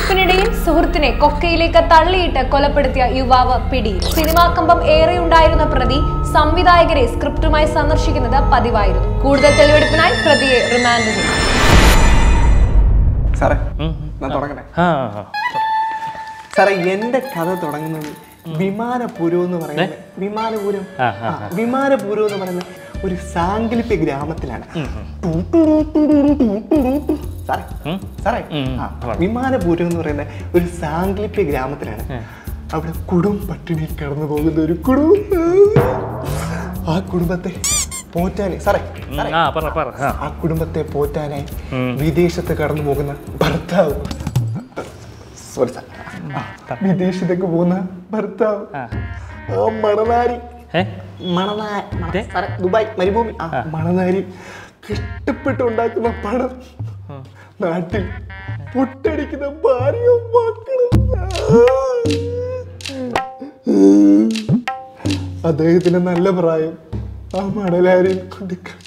തെളിവെടുപ്പിനിടയിൽ സുഹൃത്തിനെ കൊക്കയിലേക്ക് തള്ളിയിട്ട് കൊലപ്പെടുത്തിയ യുവാവ് പിടിയിൽ സിനിമാ കമ്പം ഏറെയുണ്ടായിരുന്ന പ്രതി സംവിധായകരെ സ്ക്രിപ്റ്റുമായി സന്ദർശിക്കുന്നത് പതിവായിരുന്നു കൂടുതൽ തെളിവെടുപ്പിനായി പ്രതിയെ റിമാൻഡ് ചെയ്തു സാറേ ഞാൻ തുടങ്ങണേ ആ സാറേ എന്റെ കഥ തുടങ്ങുന്നത് വിമാനപുരം എന്ന് പറയുന്നത് വിമാനപുരം ആ, ആ, വിമാനപുരം എന്ന് പറയുന്ന ഒരു സാങ്കല്പിക ഗ്രാമത്തിലാണ് സാറേ സാറേ ആ, വിമാനപുരം എന്ന് പറയുന്ന ഒരു സാങ്കല്പിക ഗ്രാമത്തിലാണ് അവിടെ കുടും പട്ടിണി കടന്നു പോകുന്ന ഒരു കുടുംബം ആ കുടുംബത്തെ പോറ്റാനെ സാറേ സാറേ ആ പറ പറ ആ ആ കുടുംബത്തെ പോറ്റാനായി വിദേശത്ത് കടന്നു പോകുന്ന ഭർത്താവ് സോറി സാർ ആ, വിദേശത്തേക്ക് പോകുന്ന ഭർത്താവ് ആ മണനാരി ഏ മണനാ- മണ- സാറേ, ദുബായ് മരുഭൂമി ആ മണനാരി കഷ്ടപ്പെട്ട് ഉണ്ടാക്കുന്ന പണം നാട്ടിൽ പൊട്ടടിക്കുന്ന ഭാര്യയും മക്കളും അദ്ദേഹത്തിന് നല്ല പ്രായം ആ മണലാരിയിൽ കൊണ്ട് ക-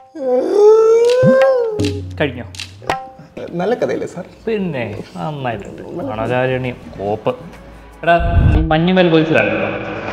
കഴിഞ്ഞോ നല്ല കഥയല്ലേ സാർ പിന്നെ നന്നായിട്ടുണ്ട് മണകാരുണ്യം കോപ്പ് എടാ മഞ്ഞുമൽ ബോയ്സിലാണല്ലോ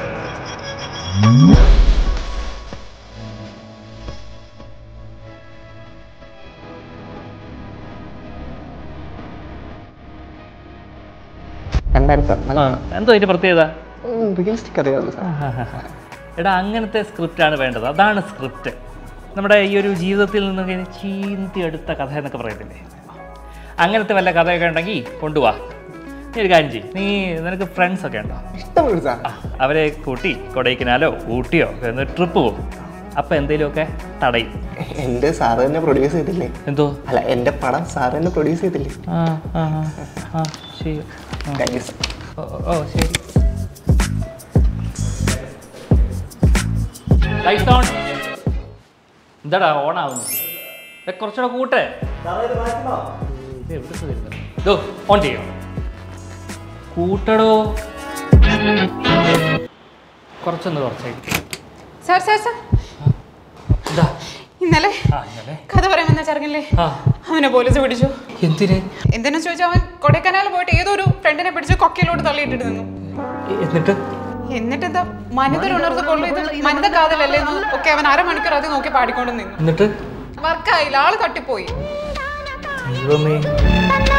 രണ്ടായിരത്തി ആ, എന്തോ അതിന്റെ പ്രത്യേകത റിയലിസ്റ്റിക് കഥയാണ് സാർ എടാ അങ്ങനത്തെ സ്ക്രിപ്റ്റാണ് വേണ്ടത് അതാണ് സ്ക്രിപ്റ്റ് നമ്മുടെ ഈ ഒരു ജീവിതത്തിൽ നിന്നൊക്കെ ചീന്തി എടുത്ത കഥ എന്നൊക്കെ പറയത്തില്ലേ അങ്ങനത്തെ വല്ല കഥയൊക്കെ ഉണ്ടെങ്കിൽ കൊണ്ടുപോവാ നീ ഒരു കാര്യം ചെയ്യും നീ നിനക്ക് ഫ്രണ്ട്സ് ഒക്കെ ഉണ്ടോ ഇഷ്ടമുള്ളൂ സാർ അവരെ കൂട്ടി കൊടൈക്കനാലോ ഊട്ടിയോ എന്ന് ട്രിപ്പ് പോകും അപ്പം എന്തെങ്കിലുമൊക്കെ തടയും എന്റെ സാറ് തന്നെ പ്രൊഡ്യൂസ് ചെയ്തില്ലേ എന്തോ അല്ല എന്റെ പടം സാറ് തന്നെ പ്രൊഡ്യൂസ് ചെയ്തില്ലേ ആ ആ ആ, ആ ശരി ആ. താങ്ക് യു സാർ ഓ, ഓ ശരി ലൈറ്റ് ഓൺ എന്താടാ ഓൺ ആവുന്നു ഏ, കുറച്ചുകൂടെ കൂട്ടെ ഇത് എവിടുന്ന് വരുന്നത്? ദോ, ഓൺ ചെയ്യോ കൂട്ടടോ കുറച്ചൊന്ന് കുറച്ചായിട്ട് സാർ സാർ സാർ എന്താ ഇന്നലെ ആ ഇന്നലെ കഥ പറയാൻ വന്ന ചെറുക്കല്ലേ ആ അവനെ പോലീസ് പിടിച്ചു എന്തിന് എന്തിനാ ചോദിച്ചാൽ അവൻ കൊടൈക്കനാൽ പോയിട്ട് ഏതോ ഒരു ഫ്രണ്ടിനെ പിടിച്ച് കൊക്കയിലോട്ട് തള്ളിയിട്ടിട്ട് നിന്നു എന്നിട്ട് എന്നിട്ടെന്താ മനിതർ ഉണർന്ന് കൊള്ളു ഇത് മനിത കാതലല്ലേ എന്ന് ഒക്കെ അവൻ അരമണിക്കൂർ അത് നോക്കി പാടിക്കൊണ്ട് നിന്നു എന്നിട്ട് വർക്കായില്ല ആള് തട്ടിപ്പോയി ദൈവമേ